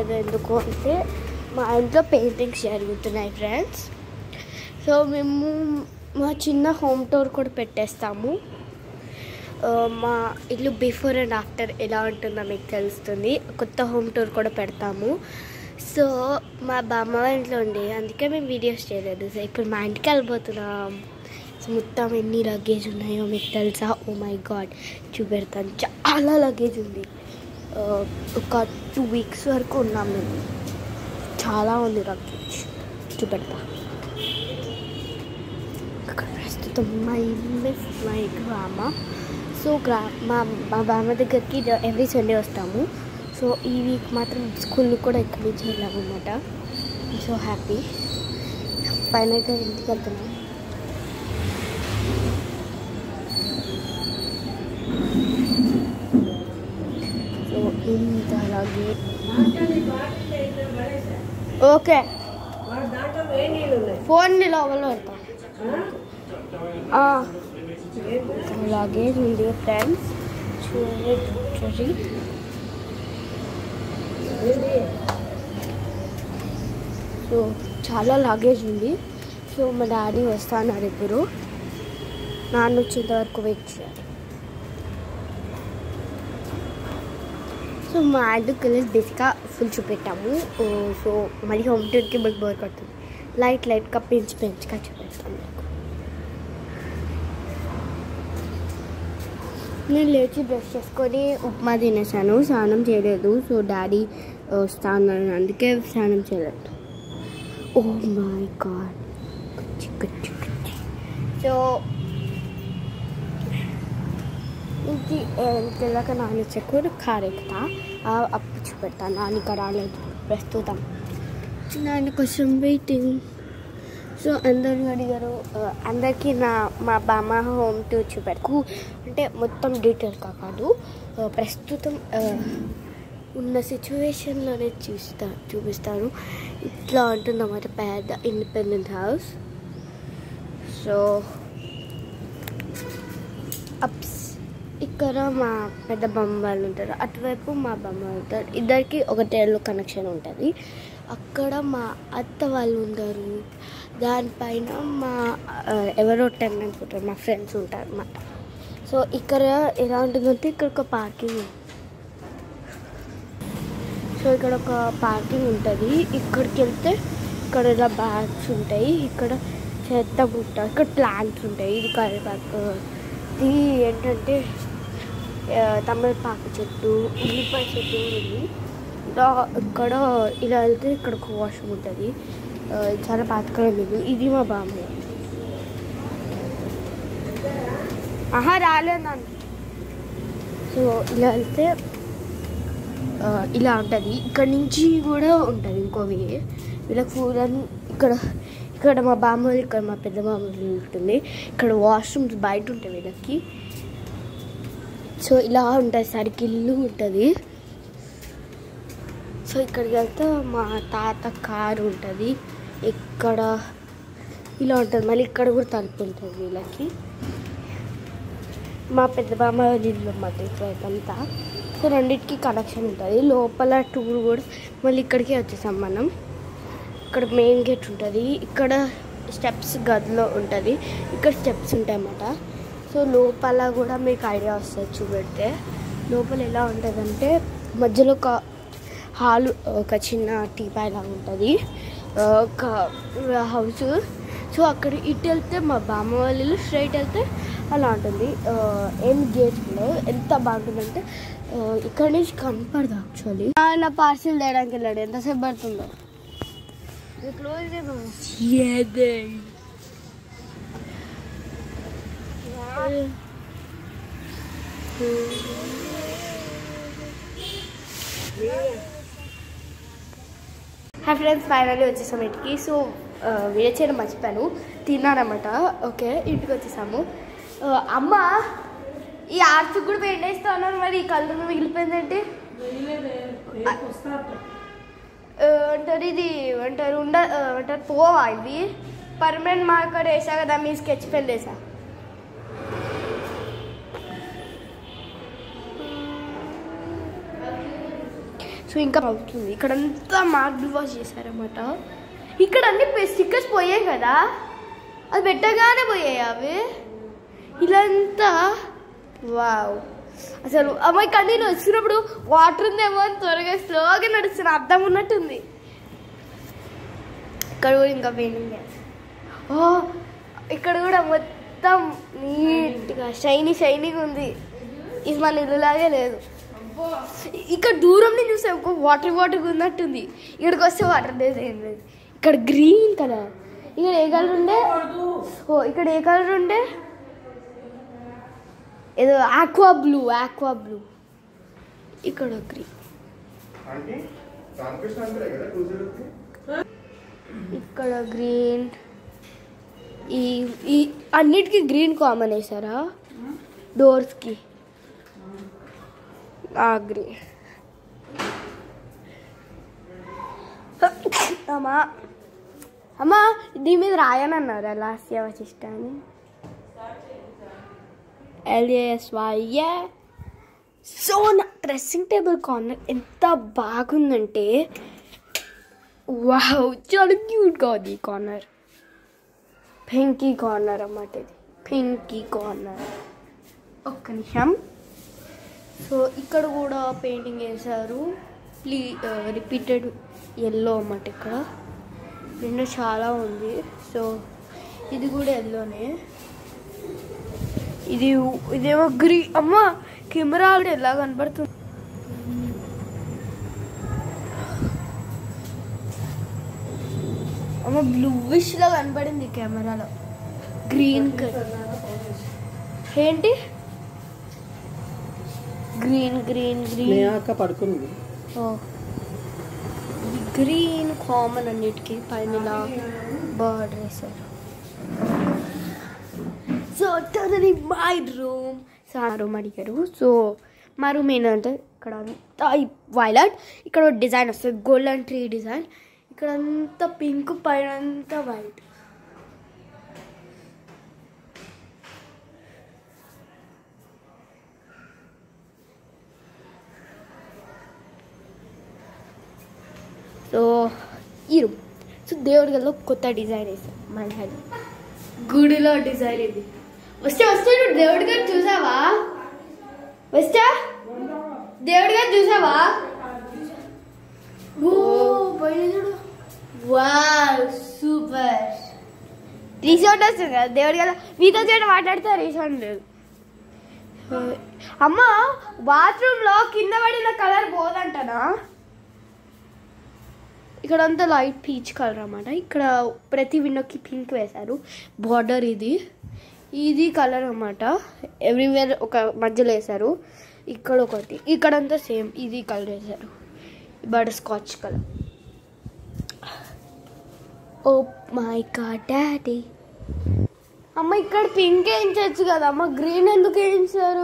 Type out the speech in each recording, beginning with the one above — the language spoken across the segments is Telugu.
చేయట్లేదు ఎందుకు అంటే మా ఇంట్లో పెయింటింగ్స్ జరుగుతున్నాయి ఫ్రెండ్స్ సో మేము మా చిన్న హోమ్ టూర్ కూడా పెట్టేస్తాము ఆ, మా ఇల్లు బిఫోర్ అండ్ ఆఫ్టర్ ఎలా ఉంటుందో మీకు తెలుస్తుంది కొత్త హోమ్ టూర్ కూడా పెడతాము సో మా బామ్మ వాళ్ళ ఇంట్లో ఉండే అందుకే మేము వీడియోస్ చేయలేదు సో ఇప్పుడు మా ఇంటికి వెళ్ళిపోతున్నాం సో మొత్తం ఎన్ని లగేజ్ ఉన్నాయో మీకు తెలుసా ఓ మై గాడ్ చూపెడతాను చాలా లగేజ్ ఉంది ఆ, ఒక టూ వీక్స్ వరకు ఉన్నాం మేము చాలా ఉంది లగేజ్ చూపెడతా ఇక్కడ ప్రస్తుతం మా ఇల్లు మా గ్రామ సో గ్రా మా మా బామ్మ దగ్గరికి ఎవ్రీ సండే వస్తాము సో ఈ వీక్ మాత్రం స్కూల్ కూడా ఇక్కడ నుంచి వెళ్ళాము అనమాట సో హ్యాపీ ఫైనల్గా ఇంటికి వెళ్తున్నాం సో ఇంత అలాగే ఓకే ఫోన్ లోపల పెడతాం ఆ. లగేజ్ ఉంది ఫ్రెండ్స్ చూడండి సో చాలా లగేజ్ ఉంది సో మా డాడీ వస్తాన్నారు ఇప్పుడు నాన్న వచ్చేంత వరకు వెయిట్ చేయాలి సో మా ఐదు కలర్స్ బేసిక్గా ఫుల్ చూపెట్టాము ఓ, సో మళ్ళీ హోమ్ టూర్కి మాకు బోర్ పడుతుంది లైట్ లైట్గా పెంచి పెంచుగా చూపెడతాము మీకు నేను లేచి బ్రష్ చేసుకొని ఉప్మా తినేసాను స్నానం చేయలేదు సో డాడీ వస్తా అన్నాడు అందుకే స్నానం చేయలేదు ఓ మై గాడ్ సో ఇంటి ఇంటికి నాని చెక్కు కారెక్తా అప్పు చూపెడతా నాన్న ఇక్కడ రాలేదు ప్రస్తుతం నాన్న కోసం వెయిటింగ్ సో అందరూ అడిగారు ఆ, అందరికీ నా మా బామ్మ హోమ్ టూర్ చూపెడకు అంటే మొత్తం డీటెయిల్గా కాదు ఆ, ప్రస్తుతం ఆ, ఉన్న సిచ్యువేషన్లోనే చూస్తా చూపిస్తాను ఇట్లా ఉంటుందన్నమాట పెద్ద ఇండిపెండెంట్ హౌస్ సో అప్స్ ఇక్కడ మా పెద్ద బొమ్మ వాళ్ళు ఉంటారు అటువైపు మా బొమ్మ వాళ్ళు ఉంటారు ఇద్దరికి ఒకటేళ్ళు కనెక్షన్ ఉంటుంది అక్కడ మా అత్త వాళ్ళు ఉంటారు దానిపైన మా ఆ, ఎవరో టెన్నెంట్స్ ఉంటారు మా ఫ్రెండ్స్ ఉంటారు అన్నమాట సో ఇక్కడ ఎలా ఉంటుందంటే ఇక్కడ ఒక పార్కింగ్ ఉంది సో ఇక్కడ ఒక పార్కింగ్ ఉంటుంది ఇక్కడికి వెళ్తే ఇక్కడ ఇలా బ్యాగ్స్ ఉంటాయి ఇక్కడ చెత్త బుట్ట ఇక్కడ ప్లాంట్స్ ఉంటాయి ఇది కరివేపాకు ఇది ఏంటంటే ఆ, తమిళపాకు చెట్టు ఉల్లిపాయ చెట్టు ఉంది ఇలా ఇక్కడ ఇలా వెళ్తే ఇక్కడ ఒక వాష్రూమ్ ఉంటుంది ఆ, చాలా పాతకాలం ఇది ఇది మా బామ్మ ఆహా రాలేదు నాన్న సో ఇలా వెళ్తే ఆ, ఇలా ఉంటుంది ఇక్కడ నుంచి కూడా ఉంటుంది ఇంకో వే వీళ్ళకి పూలని ఇక్కడ ఇక్కడ మా బామ్మ ఇక్కడ మా పెద్ద బామ్మ ఉంటుంది ఇక్కడ వాష్రూమ్స్ బయట ఉంటాయి వీళ్ళకి సో ఇలా ఉంటుంది సర్కిల్ ఉంటుంది సో ఇక్కడికి వెళ్తే మా తాత కారు ఉంటుంది ఇక్కడ ఇలా ఉంటుంది మళ్ళీ ఇక్కడ కూడా తలుపు ఉంటుంది వీళ్ళకి మా పెద్ద బామ్మ వాళ్ళ ఇల్లు అన్నమాట ఇక్కడంతా సో రెండింటికి కనెక్షన్ ఉంటుంది లోపల టూర్ కూడా మళ్ళీ ఇక్కడికే వచ్చేసాం మనం ఇక్కడ మెయిన్ గేట్ ఉంటుంది ఇక్కడ స్టెప్స్ గదిలో ఉంటుంది ఇక్కడ స్టెప్స్ ఉంటాయి అన్నమాట సో లోపల కూడా మీకు ఐడియా వస్తుంది చూపెడితే లోపల ఎలా ఉంటుందంటే మధ్యలో ఒక హాల్ ఒక చిన్న టీపాయ్ లాగా ఉంటుంది ఆ, ఒక హౌస్ సో అక్కడ ఇటు వెళ్తే మా బామ్మ వాళ్ళ ఇల్లు స్ట్రైట్ వెళ్తే అలా ఉంటుంది ఆ, ఏం గేట్స్ ఉండవు ఎంత బాగుంటుందంటే ఆ, ఇక్కడ నుంచి కనపడదు యాక్చువల్లీ ఆయన పార్సిల్ తేయడానికి వెళ్ళాడు ఎంతసేపు పడుతుందో క్లోజ్ హాయ్ ఫ్రెండ్స్ ఫైనల్లీ వచ్చేసాము ఇంటికి సో వీడియో చేయడం మర్చిపోయాను తిన్నానమాట ఓకే ఇంటికి వచ్చేసాము ఆ, అమ్మ ఈ ఆర్చ్ కూడా పెయింట్ వేస్తా అన్నాను మరి ఈ కలర్ మిగిలిపోయిందంటే ఆ, అంటారు ఇది అంటారు ఉండ ఆ, అంటారు పోవా ఇది పర్మనెంట్ మార్కర్ వేసా కదా మీ స్కెచ్ పెన్ వేసా సో ఇంకా అవుతుంది ఇక్కడ అంతా మార్బుల్ వాష్ చేశారన్నమాట ఇక్కడ అన్ని స్టిక్కర్స్ పోయాయి కదా అది పెట్టగానే పోయాయి అవి ఇలాంతా వావ్ అసలు అమ్మాయి కానీ నేను వచ్చినప్పుడు వాటర్ ఉందేమో అని త్వరగా స్లోగా నడుస్తున్నా అర్థం ఉన్నట్టుంది ఇక్కడ కూడా ఇంకా పెయింటింగ్ ఓ ఇక్కడ కూడా మొత్తం నీట్గా షైనీ షైనీగా ఉంది ఇది మన ఇల్లులాగే లేదు ఇక్కడ దూరం నుంచి చూస్తే ఒక వాటర్ వాటర్ ఉన్నట్టుంది ఇక్కడికి వస్తే వాటర్ లేదు ఏం లేదు ఇక్కడ గ్రీన్ కలర్ ఇక్కడ ఏ కలర్ ఉండే ఓ ఇక్కడ ఏ కలర్ ఉండే ఏదో ఆక్వా బ్లూ ఆక్వా బ్లూ ఇక్కడ గ్రీన్ ఆంటీ రామకృష్ణ అంటారే కదా కూతురుకి ఇక్కడ గ్రీన్ ఈ ఈ అన్నిటికీ గ్రీన్ కామన్ వేసారా డోర్స్కి ఆ గ్రీన్ అమ్మా అమ్మా దీని మీద రాయనన్నారా లాస్య వశిష్ట అని ఎల్ఏఎస్వైఏ సో నా డ్రెస్సింగ్ టేబుల్ కార్నర్ ఎంత బాగుందంటే వావ్ చాలా క్యూట్గా ఉంది ఈ కార్నర్ పింకీ కార్నర్ అన్నమాట ఇది పింకీ కార్నర్ ఒక్క నిమిషం సో ఇక్కడ కూడా పెయింటింగ్ వేశారు ప్లీ రిపీటెడ్ ఎల్లో అన్నమాట ఇక్కడ రెండు చాలా ఉంది సో ఇది కూడా ఎల్లోనే ఇది ఇదేమో గ్రీ అమ్మ కెమెరా కూడా ఎలా కనబడుతుంది అమ్మ బ్లూయిష్ లా కనబడింది కెమెరాలో గ్రీన్ కలర్ ఏంటి గ్రీన్ గ్రీన్ గ్రీన్ స్నేహాక పడుకుంది గ్రీన్ కామన్ అన్నిటికీ పైన ఇలా బర్డ్ వేశారు so totally my room so ఆ రూమ్ అడిగారు సో మా రూమ్ ఏంటంటే ఇక్కడ అంతా వైలెట్ ఇక్కడ డిజైన్ వస్తుంది గోల్డెన్ ట్రీ డిజైన్ ఇక్కడ అంతా పింక్ పైన అంతా వైట్ సో ఈ రూమ్ సో దేవుడి గదిలో కొత్త డిజైన్ వేసాం మన హెడ్ గుడిలో డిజైన్ ఇది వస్తే వస్తే నువ్వు దేవుడి గారు చూసావా వస్తా దేవుడి గారు చూసావా ఓ పైన చూడు వావ్ సూపర్ రీసౌండ్ వస్తుంది కదా దేవుడి కదా మీతో చేయడం మాట్లాడితే రీసౌండ్ లేదు అమ్మ బాత్రూంలో కింద పడిన కలర్ పోదంటనా ఇక్కడ అంతా లైట్ పీచ్ కలర్ అన్నమాట ఇక్కడ ప్రతి విండోకి పింక్ వేశారు బార్డర్ ఇది ఇది కలర్ అన్నమాట ఎవ్రీవేర్ ఒక మధ్యలో వేశారు ఇక్కడ ఒకటి ఇక్కడంతా సేమ్ ఇది కలర్ వేశారు butterscotch colour oh my god daddy అమ్మ ఇక్కడ పింక్ వేయించవచ్చు కదా అమ్మ గ్రీన్ ఎందుకు వేయించారు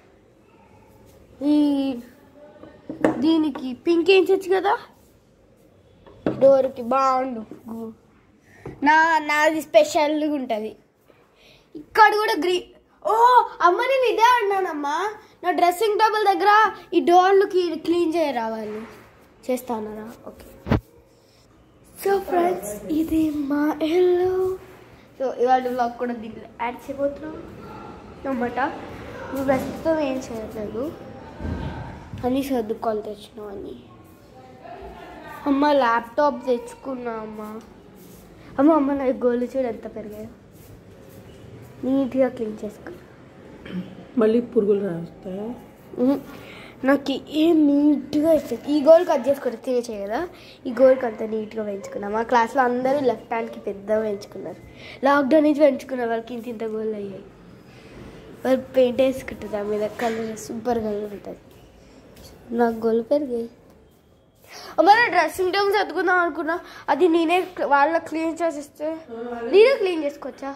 ఈ దీనికి పింక్ వేయించవచ్చు కదా డోర్కి బాగుండు నా నాది స్పెషల్గా ఉంటుంది ఇక్కడ కూడా గ్రీన్ ఓ అమ్మ నేను ఇదే అన్నానమ్మా నా డ్రెస్సింగ్ టేబుల్ దగ్గర ఈ డోర్లు క్లీన్ చేయరా వాళ్ళు చేస్తానరా ఓకే సో ఫ్రెండ్స్ ఇది మా ఇల్లు సో ఇవాళ బ్లాగ్ కూడా దీంట్లో యాడ్ చేయబోతున్నాం అన్నమాట నువ్వు ప్రస్తుతం ఏం చేయట్లేదు అని సర్దుకోవాలి తెచ్చినావు అని అమ్మ ల్యాప్టాప్ తెచ్చుకున్నా అమ్మ అమ్మ అమ్మ నా గోళ్ళు చూడు ఎంత పెరిగాయో నీట్గా క్లీన్ చేసుకో మళ్ళీ పురుగులు రాస్తాయా ఉహు. నాకు ఏం నీట్గా ఇస్తుంది ఈ గోల్ కట్ చేసుకుంటే తినేసే కదా ఈ గోల్కి అంత నీట్గా పెంచుకున్నాం మా క్లాస్లో అందరూ లెఫ్ట్ హ్యాండ్కి పెద్దగా పెంచుకున్నారు లాక్డౌన్ నుంచి పెంచుకున్న వాళ్ళకి ఇంత ఇంత గోల్ అయ్యాయి వాళ్ళు పెయింట్ వేసుకుంటుంది దాని మీద కలర్ సూపర్ కలర్ ఉంటుంది నాకు గోల్ పెరిగాయి మరి డ్రెస్సింగ్ టేబుల్ చదువుకుందాం అనుకున్నా అది నేనే వాళ్ళ క్లీన్ చేసిస్తే నేనే క్లీన్ చేసుకోవచ్చా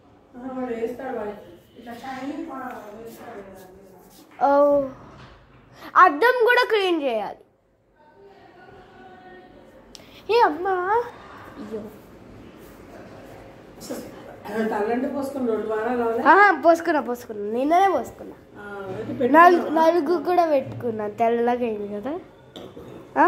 ఓ అద్దం కూడా క్లీన్ చేయాలి ఏ అమ్మా అయ్యో తల్లంటే పోసుకుని రెండు వారాలు అవలే? ఆహా, పోసుకున్నా పోసుకున్నా నిన్ననే పోసుకున్నా ఆ, అయితే పెట్టు. నలుగు నలుగు కూడా పెట్టుకున్నా తెల్లగా అయింది కదా ఆ?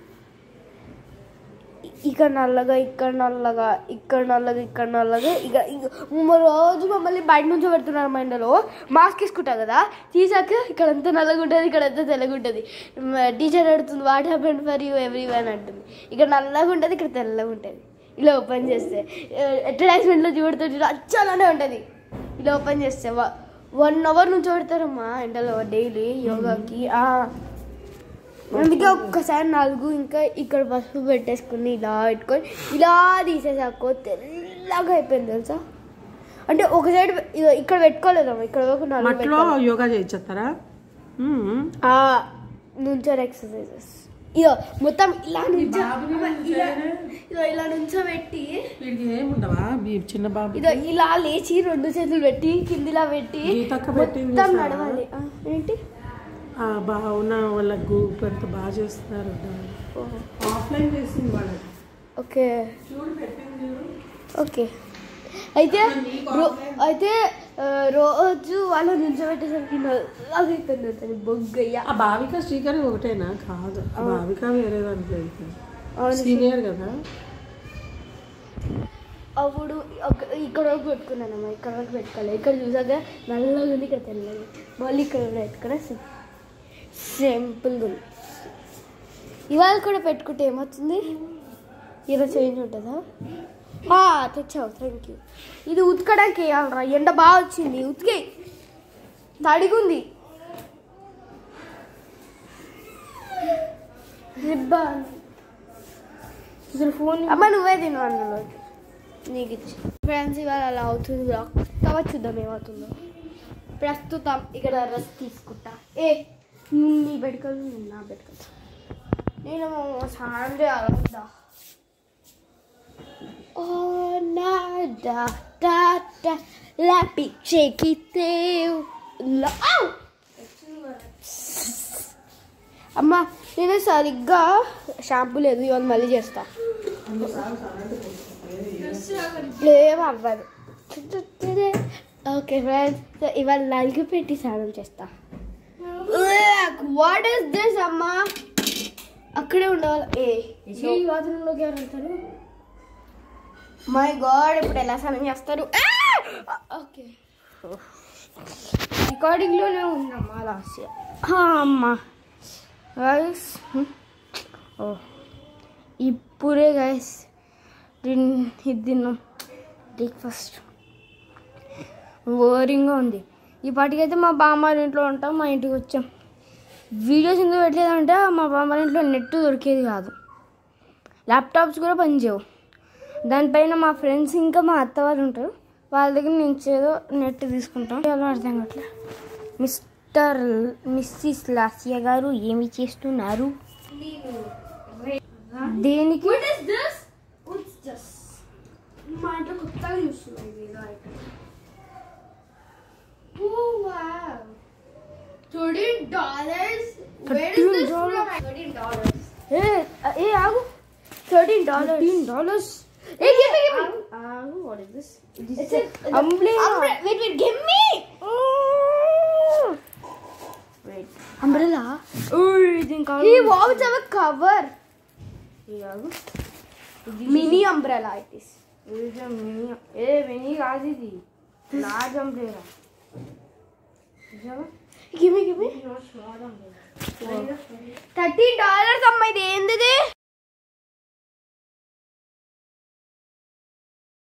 ఇ- ఇక్కడ నల్లగా ఇక్కడ నల్లగా ఇక్కడ నల్లగా ఇక్కడ నల్లగా ఇక ఇక మ- రోజు మమ్మల్ని బయట నుంచి పెడుతున్నారు మా ఇంట్లో మాస్క్ వేసుకుంటా కదా తీసాక ఇక్కడ అంతా నల్లగా ఉంటుంది ఇక్కడ అంతా తెల్లగా ఉంటుంది టీచర్ అడుగుతుంది what happen for you everyone అంటుంది ఇక్కడ నల్లగా ఉంటుంది ఇక్కడ తెల్లగా ఉంటుంది ఇలా ఓపెన్ చేస్తే అడ్వర్టైజ్మెంట్లో చూడుతుంటే అచ్చాలనే ఉంటుంది ఇలా ఓపెన్ చేస్తే వన్ అవర్ నుంచి పెడతారమ్మా ఎండలో డైలీ యోగాకి ఆ. అందుకే ఒక్కసారి నాలుగు ఇంకా ఇక్కడ పసుపు పెట్టేసుకుని ఇలా పెట్టుకొని ఇలా తీసేసాకో తెల్లగా అయిపోయింది తెలుసా అంటే ఒక సైడ్ ఇదో ఇక్కడ పెట్టుకోలేదమ్మా ఇక్కడ వరకు నాలుగు మట్లో పెట్టుకోలేదు. యోగా చేయించేస్తారా మ్మ్. ఆ నుంచోరు ఎక్సర్సైజెస్ ఇదో మొత్తం ఇలా నుంచో ఇలా ఇదో ఇలా నుంచో పెట్టి వీడికి ఏముండవా మీ చిన్న బాబు ఇదో ఇలా లేచి రెండు చేతులు పెట్టి కిందిలా పెట్టి గీతక్క పెట్టింది మొత్తం చూసావా? నడవాలి ఆ, ఏంటి ఆ, బాగున్న వాళ్ళ గ్రూప్ ఎంత బాగా చేస్తున్నారు ఆఫ్లైన్ చేసింది వాళ్ళకి ఓకే చూడు పెట్టింది చూడు ఓకే అయితే రో- అయితే ఆ, రోజు వాళ్ళు నుంచోబెట్టేసరికి నల్లగా అయిపోయింది అతని బొగ్గయ్య ఆ భావిక శ్రీకర్ ఒకటేనా కాదు ఆ భావిక వేరే దాంట్లో వెళ్తుంది అవును సీనియర్ కదా అప్పుడు ఒక ఇక్కడ వరకు పెట్టుకున్నానమ్మా ఇక్కడ వరకు పెట్టుకోవాలి ఇక్కడ చూసాక నల్లగా ఉంది ఇక్కడ తెల్లగా ఉంది. మళ్ళీ ఇక్కడ కూడా పెట్టుకున్నా సింపుల్గా ఉంది ఇవాళ కూడా పెట్టుకుంటే ఏమవుతుంది ఈరోజు చేంజ్ ఉంటుందా ఆ, తెచ్చావు థ్యాంక్ యూ ఇది ఉతకడానికి వేయాలరా ఎండ బాగా వచ్చింది ఉతికే తడిగుంది రిబ్బన్ అసలు ఫోన్ అమ్మ నువ్వే తిను అందులో నీకు ఇచ్చి ఫ్రెండ్స్ ఇవాళ అలా అవుతుంది బ్లాగ్ తర్వాత చూద్దాం ఏమవుతుందో ప్రస్తుతం ఇక్కడ రస్ తీసుకుంటా ఏ నువ్వు నీ పెట్టుకోవాలి నేను నా పెట్టుకోవాలి నేను స్నానం చేయాలి Oh, nada, da, da, la pichequite. La, au! అమ్మ నేను సరిగ్గా షాంపూ లేదు ఇవాళ మళ్ళీ చేస్తా ఏం అవ్వదు ఓకే ఫ్రెండ్స్ సో ఇవాళ నలుగు పెట్టి స్నానం చేస్తా వాట్ ఇస్ దిస్ అమ్మా అక్కడే ఉండవాలి ఏ ఈ బాత్రూంలోకి ఎవరు వెళ్తారు మై గాడ్ ఇప్పుడు ఎలా స్నానం చేస్తారు ఓకే రికార్డింగ్లోనే ఉందమ్మా లాస్ట్ అమ్మా గైస్ ఓ ఇప్పుడే గైస్ ఇది తిన్నాం బ్రేక్ఫాస్ట్ బోరింగ్గా ఉంది ఈ పాటికైతే మా బామ్మారి ఇంట్లో ఉంటాం మా ఇంటికి వచ్చాం వీడియోస్ ఎందుకు పెట్టలేదంటే మా బామ్మారి ఇంట్లో నెట్ దొరికేది కాదు ల్యాప్టాప్స్ కూడా పనిచేయవు దానిపైన మా ఫ్రెండ్స్ ఇంకా మా అత్తవారు ఉంటారు వాళ్ళ దగ్గర నుంచి ఏదో నెట్ తీసుకుంటాం ఎలా అర్థం కావట్లే మిస్టర్ మిస్సిస్ లాసియా గారు ఏమి చేస్తున్నారు దేనికి మా ఇంట్లో కొత్తగా చూస్తున్నాయి Thirteen dollars. Where is this from? Thirteen dollars. Hey, hey, ఆగు. Thirteen dollars. Thirteen dollars. Hey, give me, give me. ఆగు. What is this? This is a umbrella. Wait, wait, give me. Wait. Umbrella. Oh, దీని cover. He wants our cover. Hey, ఆగు. Mini umbrella it is mini a mini కాదు ఇది large umbrella gimme gimme thirty dollars అమ్మ ఇది